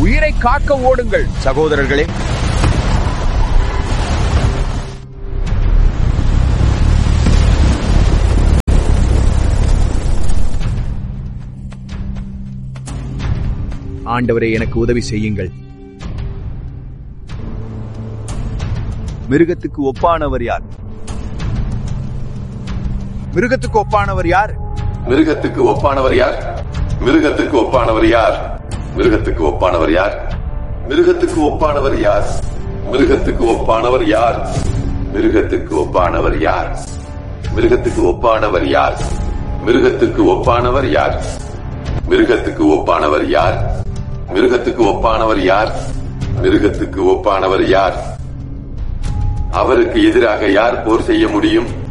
உயிரை காக்க ஓடுங்கள் சகோதரர்களே ஆண்டவரே எனக்கு உதவி செய்யுங்கள் மிருகத்துக்கு ஒப்பானவர் யார் மிருகத்துக்கு ஒப்பானவர் யார் மிருகத்துக்கு ஒப்பானவர் யார் மிருகத்துக்கு ஒப்பானவர் யார் மிருகத்துக்கு ஒப்பானவர் யார் மிருகத்துக்கு ஒப்பானவர் யார் மிருகத்துக்கு ஒப்பானவர் யார் மிருகத்துக்கு ஒப்பானவர் யார் மிருகத்துக்கு ஒப்பானவர் யார் மிருகத்துக்கு ஒப்பானவர் யார் மிருகத்துக்கு ஒப்பானவர் யார் மிருகத்துக்கு ஒப்பானவர் யார் மிருகத்துக்கு ஒப்பானவர் யார் அவருக்கு எதிராக யார் போர் செய்ய முடியும்